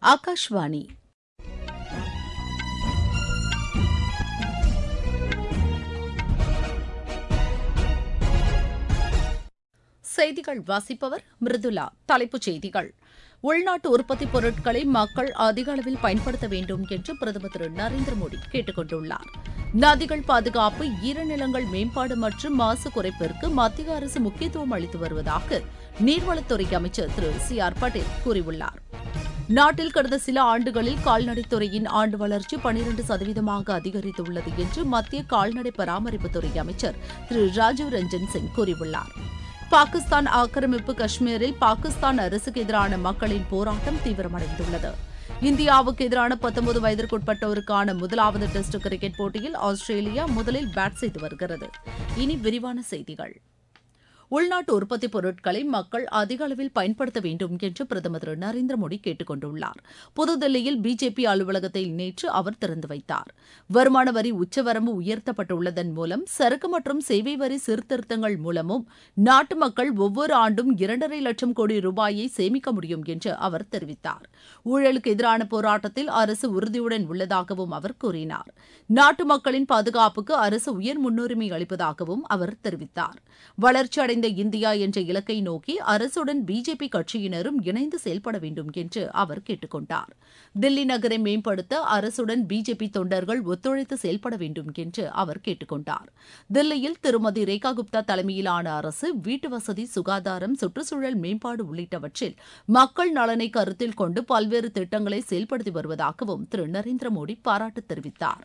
ஆகாஷ்வாணி செய்திகள் வாசிப்பவர் மிருதுலா தலைப்புச் செய்திகள் உள்நாட்டு உற்பத்திப் பொருட்களை மக்கள் அதிக அளவில் பயன்படுத்த வேண்டும் என்று பிரதமர் திரு நரேந்திர மோடி கேட்டுக் கொண்டுள்ளார் நதிகள் பாதுகாப்பு ஈரநிலங்கள் மேம்பாடு மற்றும் மாசு குறைப்பிற்கு மத்திய அரசு முக்கியத்துவம் அளித்து வருவதாக நீர்வளத்துறை அமைச்சர் திரு சி ஆர் பட்டேல் கூறியுள்ளார் நாட்டில் கடந்த சில ஆண்டுகளில் கால்நடைத்துறையின் ஆண்டு வளர்ச்சி பனிரண்டு சதவீதமாக அதிகரித்துள்ளது என்று மத்திய கால்நடை பராமரிப்புத்துறை அமைச்சர் திரு ராஜீவ் ரஞ்சன் சிங் கூறியுள்ளார் பாகிஸ்தான் ஆக்கிரமிப்பு காஷ்மீரில் பாகிஸ்தான் அரசுக்கு எதிரான மக்களின் போராட்டம் தீவிரமடைந்துள்ளது இந்தியாவுக்கு எதிரான பத்தொன்பது வயதிற்குட்பட்டோருக்கான முதலாவது டெஸ்ட் கிரிக்கெட் போட்டியில் ஆஸ்திரேலியா முதலில் பேட் செய்து வருகிறது இனி விரிவான செய்திகள் உள்நாட்டு உற்பத்திப் பொருட்களை மக்கள் அதிக அளவில் பயன்படுத்த வேண்டும் என்று பிரதமர் திரு நரேந்திர மோடி கேட்டுக் கொண்டுள்ளார் புதுதில்லியில் பிஜேபி அலுவலகத்தை நேற்று அவர் திறந்து வைத்தார் வருமான வரி உச்சவரம்பு உயர்த்தப்பட்டுள்ளதன் மூலம் சரக்கு மற்றும் சேவை வரி சீர்திருத்தங்கள் மூலமும் நாட்டு மக்கள் ஒவ்வொரு ஆண்டும் இரண்டரை லட்சம் கோடி ரூபாயை சேமிக்க முடியும் என்று அவர் தெரிவித்தார் ஊழலுக்கு எதிரான போராட்டத்தில் அரசு உறுதியுடன் உள்ளதாகவும் அவர் கூறினார் நாட்டு மக்களின் பாதுகாப்புக்கு அரசு உயர் முன்னுரிமை அளிப்பதாகவும் அவர் தெரிவித்தார் வளர்ச்சி அடைந்த இந்தியா என்ற இலக்கை நோக்கி அரசுடன் பிஜேபி கட்சியினரும் இணைந்து செயல்பட வேண்டும் என்று அவர் கேட்டுக் கொண்டார் தில்லி நகரை மேம்படுத்த அரசுடன் பிஜேபி தொண்டர்கள் ஒத்துழைத்து செயல்பட வேண்டும் என்று அவர் கேட்டுக் கொண்டார் தில்லியில் திருமதி ரேகா குப்தா தலைமையிலான அரசு வீட்டு வசதி சுகாதாரம் சுற்றுச்சூழல் மேம்பாடு உள்ளிட்டவற்றில் மக்கள் நலனை கருத்தில் கொண்டு பல்வேறு திட்டங்களை செயல்படுத்தி வருவதாகவும் திரு நரேந்திர மோடி பாராட்டு தெரிவித்தார்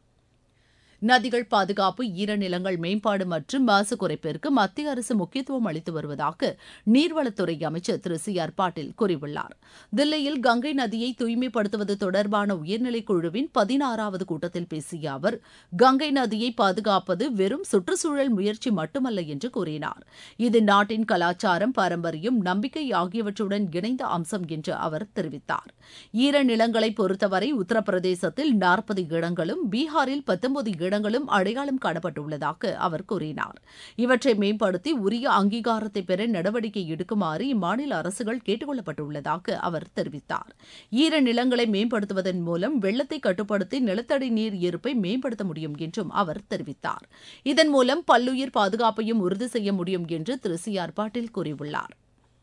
நதிகள் பாதுகாப்பு ஈரநிலங்கள் மேம்பாடு மற்றும் மாசு குறைப்பிற்கு மத்திய அரசு முக்கியத்துவம் அளித்து வருவதாக நீர்வளத்துறை அமைச்சர் திரு சி ஆர் பாட்டீல் கூறியுள்ளார் தில்லியில் கங்கை நதியை தூய்மைப்படுத்துவது தொடர்பான உயர்நிலைக் குழுவின் பதினாறாவது கூட்டத்தில் பேசிய அவர் கங்கை நதியை பாதுகாப்பது வெறும் சுற்றுச்சூழல் முயற்சி மட்டுமல்ல என்று கூறினார் இது நாட்டின் கலாச்சாரம் பாரம்பரியம் நம்பிக்கை ஆகியவற்றுடன் இணைந்த அம்சம் என்று அவர் தெரிவித்தார் ஈரநிலங்களை பொறுத்தவரை உத்தரப்பிரதேசத்தில் நாற்பது இடங்களும் பீகாரில் பத்தொன்பது இடங்களும் அடையாளம் காணப்பட்டுள்ளதாக அவர் கூறினார் இவற்றை மேம்படுத்தி உரிய அங்கீகாரத்தை பெற நடவடிக்கை எடுக்குமாறு இம்மாநில அரசுகள் கேட்டுக் கொள்ளப்பட்டுள்ளதாக அவர் தெரிவித்தார் ஈர நிலங்களை மேம்படுத்துவதன் மூலம் வெள்ளத்தை கட்டுப்படுத்தி நிலத்தடி நீர் இருப்பை மேம்படுத்த முடியும் என்றும் அவர் தெரிவித்தார் இதன் மூலம் பல்லுயிர் பாதுகாப்பையும் உறுதி செய்ய முடியும் என்று திரு சி ஆர் பாட்டீல் கூறியுள்ளார்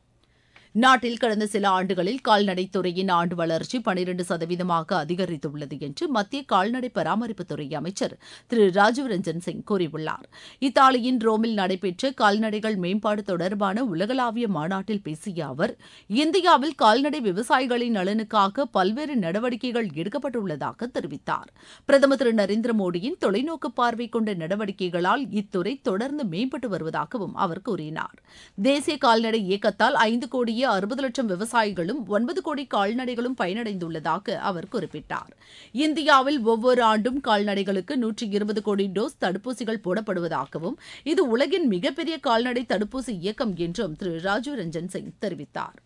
நாட்டில் கடந்த சில ஆண்டுகளில் கால்நடைத்துறையின் ஆண்டு வளர்ச்சி பனிரண்டு சதவீதமாக அதிகரித்துள்ளது என்று மத்திய கால்நடை பராமரிப்புத்துறை அமைச்சர் திரு ராஜீவ் ரஞ்சன் சிங் கூறியுள்ளார் இத்தாலியின் ரோமில் நடைபெற்ற கால்நடைகள் மேம்பாடு தொடர்பான உலகளாவிய மாநாட்டில் பேசிய அவர் இந்தியாவில் கால்நடை விவசாயிகளின் நலனுக்காக பல்வேறு நடவடிக்கைகள் எடுக்கப்பட்டுள்ளதாக தெரிவித்தார் பிரதமர் திரு நரேந்திர மோடியின் தொலைநோக்கு பார்வை கொண்ட நடவடிக்கைகளால் இத்துறை தொடர்ந்து மேம்பட்டு வருவதாகவும் அவர் கூறினார் தேசிய கால்நடை இயக்கத்தால் ஐந்து கோடியே அறுபது லட்சம் விவசாயிகளும் ஒன்பது கோடி கால்நடைகளும் பயனடைந்துள்ளதாக அவர் குறிப்பிட்டார் இந்தியாவில் ஒவ்வொரு ஆண்டும் கால்நடைகளுக்கு நூற்றி இருபது கோடி டோஸ் தடுப்பூசிகள் போடப்படுவதாகவும் இது உலகின் மிகப்பெரிய கால்நடை தடுப்பூசி இயக்கம் என்றும் திரு ராஜீவ் ரஞ்சன் சிங் தெரிவித்தார்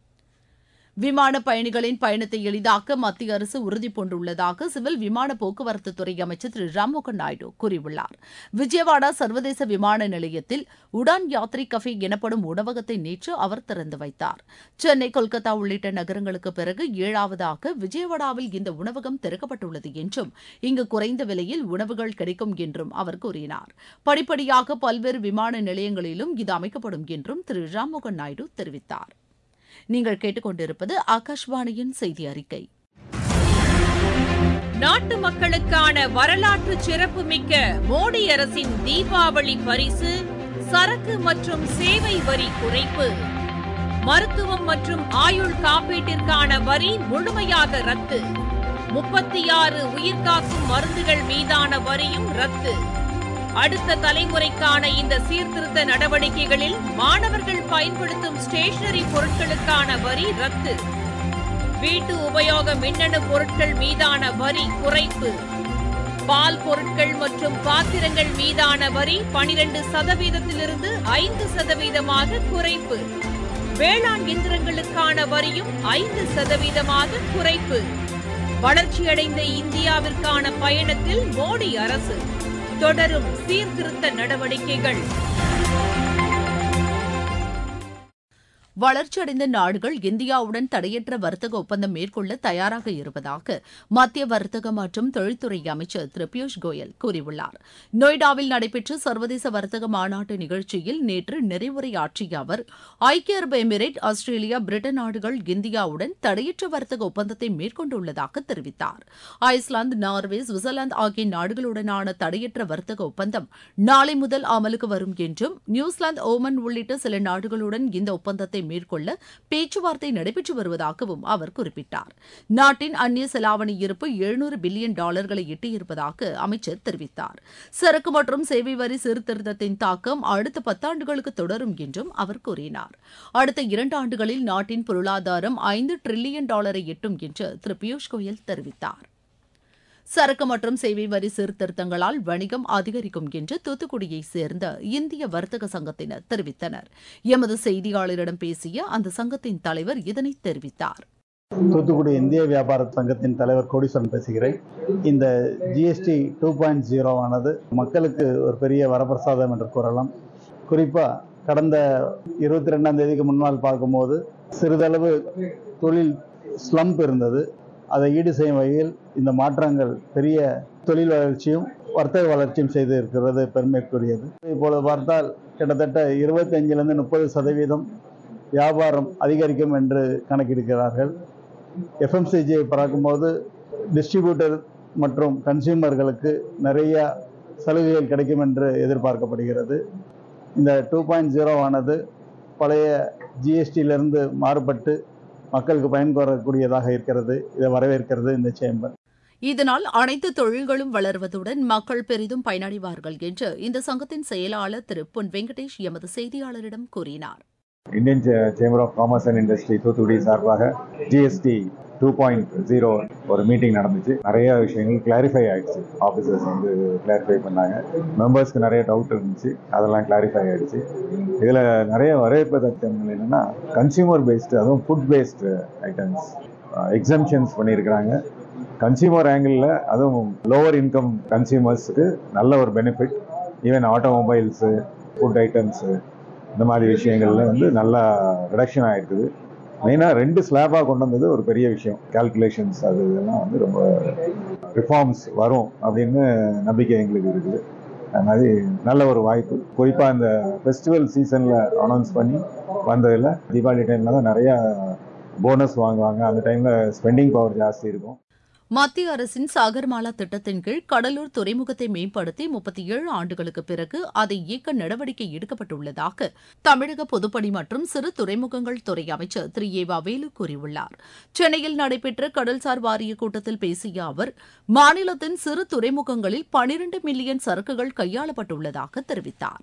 விமான பயணிகளின் பயணத்தை எளிதாக்க மத்திய அரசு உறுதிபூண்டுள்ளதாக சிவில் விமான போக்குவரத்து துறை அமைச்சர் திரு ராம்மோகன் நாயுடு கூறியுள்ளார் விஜயவாடா சர்வதேச விமான நிலையத்தில் உடான் யாத்ரி கஃபே எனப்படும் உணவகத்தை நேற்று அவர் திறந்து வைத்தார் சென்னை கொல்கத்தா உள்ளிட்ட நகரங்களுக்கு பிறகு ஏழாவதாக விஜயவாடாவில் இந்த உணவகம் திறக்கப்பட்டுள்ளது என்றும் இங்கு குறைந்த விலையில் உணவுகள் கிடைக்கும் என்றும் அவர் கூறினார் படிப்படியாக பல்வேறு விமான நிலையங்களிலும் இது அமைக்கப்படும் என்றும் திரு ராம்மோகன் நாயுடு தெரிவித்தார் நீங்கள் கேட்டுக்கொண்டிருப்பது ஆகாஷ்வாணியின் செய்தி அறிக்கை நாட்டு மக்களுக்கான வரலாற்று சிறப்புமிக்க மோடி அரசின் தீபாவளி பரிசு சரக்கு மற்றும் சேவை வரி குறைப்பு மருத்துவம் மற்றும் ஆயுள் காப்பீட்டிற்கான வரி முழுமையாக ரத்து முப்பத்தி ஆறு உயிர்காக்கும் மருந்துகள் மீதான வரியும் ரத்து அடுத்த தலைமுறைக்கான இந்த சீர்திருத்த நடவடிக்கைகளில் மாணவர்கள் பயன்படுத்தும் ஸ்டேஷனரி பொருட்களுக்கான வரி ரத்து வீட்டு உபயோக மின்னணு பொருட்கள் மீதான வரி குறைப்பு பால் பொருட்கள் மற்றும் பாத்திரங்கள் மீதான வரி பனிரெண்டு சதவீதத்திலிருந்து ஐந்து சதவீதமாக குறைப்பு வேளாண் இயந்திரங்களுக்கான வரியும் ஐந்து சதவீதமாக குறைப்பு வளர்ச்சியடைந்த இந்தியாவிற்கான பயணத்தில் மோடி அரசு தொடரும் சீர்திருத்த நடவடிக்கைகள் வளர்ச்சியடைந்த நாடுகள் இந்தியாவுடன் தடையற்ற வர்த்தக ஒப்பந்தம் மேற்கொள்ள தயாராக இருப்பதாக மத்திய வர்த்தக மற்றும் தொழில்துறை அமைச்சர் திரு பியூஷ் கோயல் கூறியுள்ளார் நொய்டாவில் நடைபெற்ற சர்வதேச வர்த்தக மாநாட்டு நிகழ்ச்சியில் நேற்று நிறைவுரையாற்றிய அவர் ஐக்கிய அரபு எமிரேட் ஆஸ்திரேலியா பிரிட்டன் நாடுகள் இந்தியாவுடன் தடையற்ற வர்த்தக ஒப்பந்தத்தை மேற்கொண்டுள்ளதாக தெரிவித்தார் ஐஸ்லாந்து நார்வே சுவிட்சர்லாந்து ஆகிய நாடுகளுடனான தடையற்ற வர்த்தக ஒப்பந்தம் நாளை முதல் அமலுக்கு வரும் என்றும் நியூசிலாந்து ஓமன் உள்ளிட்ட சில நாடுகளுடன் இந்த ஒப்பந்தத்தை மேற்கொள்ள பேச்சுவார்த்தை நடைபெற்று வருவதாகவும் அவர் குறிப்பிட்டார் நாட்டின் அந்நிய செலாவணி இருப்பு எழுநூறு பில்லியன் டாலர்களை எட்டியிருப்பதாக அமைச்சர் தெரிவித்தார் சரக்கு மற்றும் சேவை வரி சீர்திருத்தத்தின் தாக்கம் அடுத்த பத்தாண்டுகளுக்கு தொடரும் என்றும் அவர் கூறினார் அடுத்த இரண்டு ஆண்டுகளில் நாட்டின் பொருளாதாரம் ஐந்து டிரில்லியன் டாலரை எட்டும் என்று திரு பியூஷ் கோயல் தெரிவித்தார் சரக்கு மற்றும் சேவை வரி சீர்திருத்தங்களால் வணிகம் அதிகரிக்கும் என்று தூத்துக்குடியைச் சேர்ந்த இந்திய வர்த்தக சங்கத்தினர் தெரிவித்தனர் எமது செய்தியாளரிடம் பேசிய அந்த சங்கத்தின் தலைவர் இதனை தெரிவித்தார் தூத்துக்குடி இந்திய வியாபார சங்கத்தின் தலைவர் கோடீஸ்வரன் பேசுகிறேன் இந்த ஜிஎஸ்டி டூ பாயிண்ட் ஜீரோ ஆனது மக்களுக்கு ஒரு பெரிய வரப்பிரசாதம் என்று கூறலாம் குறிப்பாக கடந்த இருபத்தி ரெண்டாம் தேதிக்கு முன்னால் பார்க்கும்போது சிறிதளவு தொழில் ஸ்லம்ப் இருந்தது அதை ஈடு செய்யும் வகையில் இந்த மாற்றங்கள் பெரிய தொழில் வளர்ச்சியும் வர்த்தக வளர்ச்சியும் செய்து இருக்கிறது பெருமைக்குரியது இப்பொழுது பார்த்தால் கிட்டத்தட்ட இருபத்தஞ்சிலிருந்து முப்பது சதவீதம் வியாபாரம் அதிகரிக்கும் என்று கணக்கிடுகிறார்கள் எஃப்எம்சிஜியை பார்க்கும்போது டிஸ்ட்ரிபியூட்டர் மற்றும் கன்சியூமர்களுக்கு நிறைய சலுகைகள் கிடைக்கும் என்று எதிர்பார்க்கப்படுகிறது இந்த டூ பாயிண்ட் ஜீரோ ஆனது பழைய ஜிஎஸ்டியிலிருந்து மாறுபட்டு மக்களுக்கு பயன்பெறக்கூடியதாக இருக்கிறது இதை வரவேற்கிறது இந்த சேம்பர் இதனால் அனைத்து தொழில்களும் வளர்வதுடன் மக்கள் பெரிதும் பயனடைவார்கள் என்று இந்த சங்கத்தின் செயலாளர் திரு பொன் வெங்கடேஷ் எமது செய்தியாளரிடம் கூறினார் Indian chamber of commerce and industry Thoothukudi சார்பாக ஜிஎஸ்டி டூ பாயிண்ட் ஜீரோ ஒரு மீட்டிங் நடந்துச்சு நிறைய விஷயங்கள் கிளாரிஃபை ஆயிடுச்சு ஆஃபீஸர்ஸ் வந்து கிளாரிஃபை பண்ணாங்க மெம்பர்ஸ்க்கு நிறைய டவுட் இருந்துச்சு அதெல்லாம் கிளாரிஃபை ஆயிடுச்சு இதில் நிறைய வரவேற்பதற்கங்கள் என்னென்னா கன்சியூமர் பேஸ்டு அதுவும் ஃபுட் பேஸ்டு ஐட்டம்ஸ் எக்ஸம்ஷன்ஸ் பண்ணியிருக்கிறாங்க கன்சியூமர் ஆங்கிளில் அதுவும் லோவர் இன்கம் கன்சியூமர்ஸுக்கு நல்ல ஒரு benefit even automobiles food items இந்த மாதிரி விஷயங்கள்ல வந்து நல்லா ரிடக்ஷன் ஆகிருக்குது மெயினாக ரெண்டு ஸ்லாபாக கொண்டு வந்தது ஒரு பெரிய விஷயம் கால்குலேஷன்ஸ் அது இதெல்லாம் வந்து ரொம்ப ரிஃபார்ம்ஸ் வரும் அப்படின்னு நம்பிக்கை எங்களுக்கு இருக்குது அது மாதிரி நல்ல ஒரு வாய்ப்பு குறிப்பாக இந்த ஃபெஸ்டிவல் சீசனில் அனௌன்ஸ் பண்ணி வந்ததில் தீபாவளி டைமில் தான் நிறையா போனஸ் வாங்குவாங்க அந்த டைமில் ஸ்பெண்டிங் பவர் ஜாஸ்தி இருக்கும் மத்திய அரசின் சாகர்மாலா திட்டத்தின் கீழ் கடலூர் துறைமுகத்தை மேம்படுத்தி முப்பத்தி ஏழு ஆண்டுகளுக்கு பிறகு அதை இயக்க நடவடிக்கை எடுக்கப்பட்டுள்ளதாக தமிழக பொதுப்பணி மற்றும் சிறு துறைமுகங்கள் துறை அமைச்சர் திரு ஏவா வேலு கூறியுள்ளார் சென்னையில் நடைபெற்ற கடல்சார் வாரிய கூட்டத்தில் பேசிய அவர் மாநிலத்தின் சிறு துறைமுகங்களில் பனிரண்டு மில்லியன் சரக்குகள் கையாளப்பட்டுள்ளதாக தெரிவித்தார்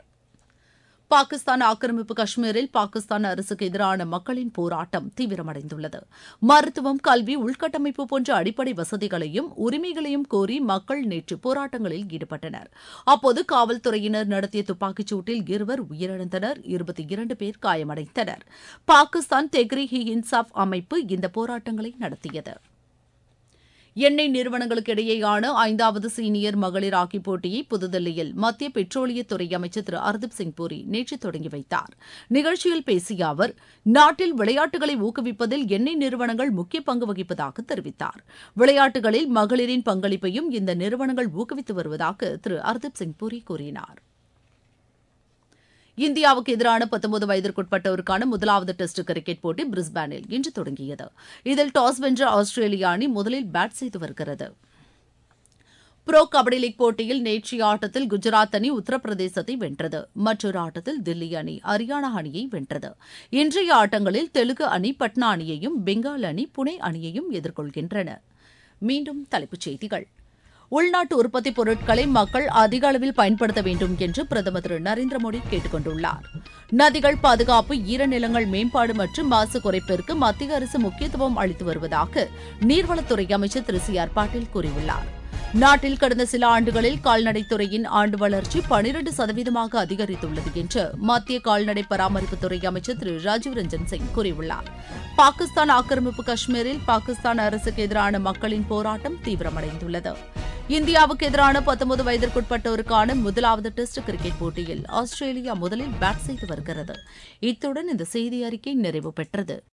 பாகிஸ்தான் ஆக்கிரமிப்பு காஷ்மீரில் பாகிஸ்தான் அரசுக்கு எதிரான மக்களின் போராட்டம் தீவிரமடைந்துள்ளது மருத்துவம் கல்வி உள்கட்டமைப்பு போன்ற அடிப்படை வசதிகளையும் உரிமைகளையும் கோரி மக்கள் நேற்று போராட்டங்களில் ஈடுபட்டனர் அப்போது காவல்துறையினர் நடத்திய துப்பாக்கிச் சூட்டில் இருவர் உயிரிழந்தனர் இருபத்தி இரண்டு பேர் காயமடைந்தனர் பாகிஸ்தான் தெக்ரிக் இ இன்சாப் அமைப்பு இந்த போராட்டங்களை நடத்தியது எண்ணெய் நிறுவனங்களுக்கு இடையேயான ஐந்தாவது சீனியர் மகளிர் ஹாக்கி போட்டியை புதுதில்லியில் மத்திய பெட்ரோலியத்துறை அமைச்சர் திரு ஹர்தீப் சிங் பூரி நேற்று தொடங்கி வைத்தார் நிகழ்ச்சியில் பேசிய அவர் நாட்டில் விளையாட்டுகளை ஊக்குவிப்பதில் எண்ணெய் நிறுவனங்கள் முக்கிய பங்கு வகிப்பதாக தெரிவித்தார் விளையாட்டுகளில் மகளிரின் பங்களிப்பையும் இந்த நிறுவனங்கள் ஊக்குவித்து வருவதாக திரு ஹர்தீப் சிங் பூரி கூறினார் இந்தியாவுக்கு எதிரான பத்தொன்பது வயதிற்குட்பட்டோருக்கான முதலாவது டெஸ்ட் கிரிக்கெட் போட்டி பிரிஸ்பேனில் இன்று தொடங்கியது இதில் டாஸ் வென்ற ஆஸ்திரேலிய அணி முதலில் பேட் செய்து வருகிறது புரோ கபடி லீக் போட்டியில் நேற்றைய ஆட்டத்தில் குஜராத் அணி உத்தரப்பிரதேசத்தை வென்றது மற்றொரு ஆட்டத்தில் தில்லி அணி ஹரியானா அணியை வென்றது இன்றைய ஆட்டங்களில் தெலுங்கு அணி பட்னா அணியையும் பெங்கால் அணி புனே அணியையும் எதிர்கொள்கின்றன மீண்டும் தலைப்புச் செய்திகள் உள்நாட்டு உற்பத்தி பொருட்களை மக்கள் அதிக அளவில் பயன்படுத்த வேண்டும் என்று பிரதமர் திரு நரேந்திர மோடி கேட்டுக் கொண்டுள்ளார் நதிகள் பாதுகாப்பு ஈரநிலங்கள் மேம்பாடு மற்றும் மாசு குறைப்பிற்கு மத்திய அரசு முக்கியத்துவம் அளித்து வருவதாக நீர்வளத்துறை அமைச்சர் திரு சி ஆர் பாட்டீல் கூறியுள்ளார் நாட்டில் கடந்த சில ஆண்டுகளில் கால்நடைத்துறையின் ஆண்டு வளர்ச்சி பனிரண்டு சதவீதமாக அதிகரித்துள்ளது என்று மத்திய கால்நடை பராமரிப்புத்துறை அமைச்சர் திரு ராஜீவ் ரஞ்சன் சிங் கூறியுள்ளார் பாகிஸ்தான் ஆக்கிரமிப்பு காஷ்மீரில் பாகிஸ்தான் அரசுக்கு எதிரான மக்களின் போராட்டம் தீவிரமடைந்துள்ளது இந்தியாவுக்கு எதிரான பத்தொன்பது வயதிற்குட்பட்டோருக்கான முதலாவது டெஸ்ட் கிரிக்கெட் போட்டியில் ஆஸ்திரேலியா முதலில் பேட் செய்து வருகிறது இத்துடன் இந்த செய்தி அறிக்கை நிறைவு பெற்றது